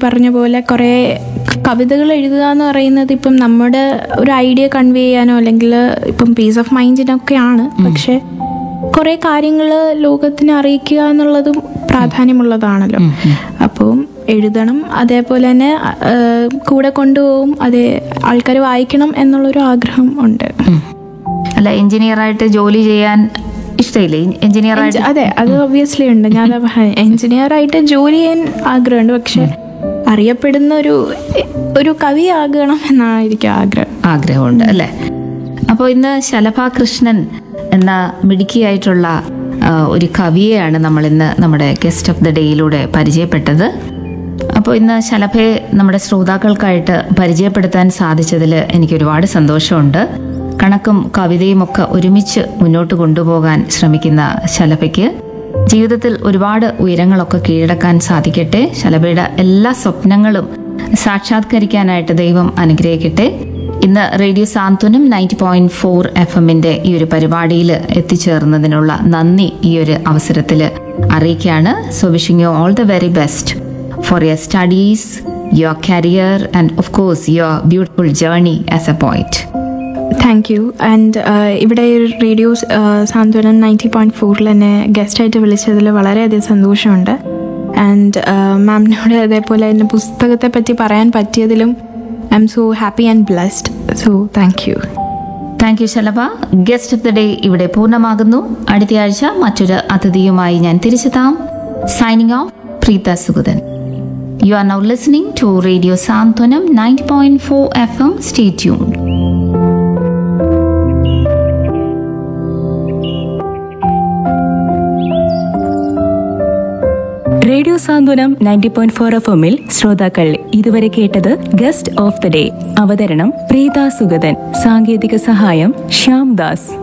പറഞ്ഞ പോലെ കുറേ കവിതകൾ എഴുതുക എന്ന് പറയുന്നത് ഇപ്പം നമ്മുടെ ഒരു ഐഡിയ കൺവേ ചെയ്യാനോ അല്ലെങ്കിൽ ഇപ്പം പീസ് ഓഫ് മൈൻഡിനൊക്കെയാണ് പക്ഷെ കുറേ കാര്യങ്ങൾ ലോകത്തിനെ അറിയിക്കുക എന്നുള്ളതും പ്രാധാന്യമുള്ളതാണല്ലോ അപ്പം എഴുതണം അതേപോലെ തന്നെ ആ, കൂടെ കൊണ്ടുപോകും അതേ ആൾക്കാർ വായിക്കണം എന്നുള്ളൊരു ആഗ്രഹം ഉണ്ട് ഉം. അല്ല എഞ്ചിനീയർ ആയിട്ട് ജോലി ചെയ്യാൻ ഇഷ്ടമില്ലേ എഞ്ചിനീയർ ആയിട്ട് എഞ്ച- അതെ അത് ഒബ്വിയസ്ലി ഉണ്ട് ഞാൻ എഞ്ചിനീയർ ആയിട്ട് ജോലി ചെയ്യാൻ ആഗ്രഹമുണ്ട് പക്ഷെ അറിയപ്പെടുന്ന ഒരു ഒരു കവി ആകണം എന്നാണ് എനിക്ക് ആഗ്രഹം ആഗ്രഹമുണ്ട് അല്ലേ അപ്പോൾ ഇന്ന് ശലഭ കൃഷ്ണൻ എന്ന മിടുക്കിയായിട്ടുള്ള ആ, ഒരു കവിയെയാണ് നമ്മൾ ഇന്ന് നമ്മുടെ ഗസ്റ്റ് ഓഫ് ദ ഡേയിലൂടെ പരിചയപ്പെട്ടത് അപ്പോൾ ഇന്ന് ശലഭയെ നമ്മുടെ ശ്രോതാക്കൾക്കായിട്ട് പരിചയപ്പെടുത്താൻ സാധിച്ചതിൽ എനിക്ക് ഒരുപാട് സന്തോഷമുണ്ട് കണക്കും കവിതയും ഒക്കെ ഒരുമിച്ച് മുന്നോട്ട് കൊണ്ടുപോകാൻ ശ്രമിക്കുന്ന ശലഭയ്ക്ക് ജീവിതത്തിൽ ഒരുപാട് ഉയരങ്ങളൊക്കെ കീഴടക്കാൻ സാധിക്കട്ടെ ശലഭയുടെ എല്ലാ സ്വപ്നങ്ങളും സാക്ഷാത്കരിക്കാനായിട്ട് ദൈവം അനുഗ്രഹിക്കട്ടെ ഇന്ന് radio Santhwanam ninety point four F എമ്മിന്റെ ഈ ഒരു പരിപാടിയിൽ എത്തിച്ചേർന്നതിനുള്ള നന്ദി ഈ ഒരു അവസരത്തിൽ അറിയിക്കുകയാണ് so wishing you all the very best for your studies your career and of course your beautiful journey as a point thank you and ഇവിടെ റേഡിയോ സാന്ത്വനം നയൻറ്റി പോയിന്റ് ഫോറിൽ എന്നെ ഗസ്റ്റായിട്ട് വിളിച്ചതിൽ വളരെയധികം സന്തോഷമുണ്ട് ആൻഡ് മാമിനോട് അതേപോലെ എൻ്റെ പുസ്തകത്തെ പറ്റി പറയാൻ പറ്റിയതിലും I'm so happy and blessed so thank you thank you Shalabha guest of the day ഇവിടെ പൂർണ്ണമാകുന്നു അടുത്ത ആഴ്ച മറ്റൊരു അതിഥിയുമായി ഞാൻ തിരിച്ചെത്താം signing off Preetha Sugathan you are now listening to radio Santhwanam ninety point four F M stay tune radio Santhwanam ninety point four F എമ്മിൽ ശ്രോതാക്കൾ ഇതുവരെ കേട്ടത് ഗസ്റ്റ് ഓഫ് ദ ഡേ അവതരണം പ്രീത സുഗതൻ സാങ്കേതിക സഹായം ശ്യാം ദാസ്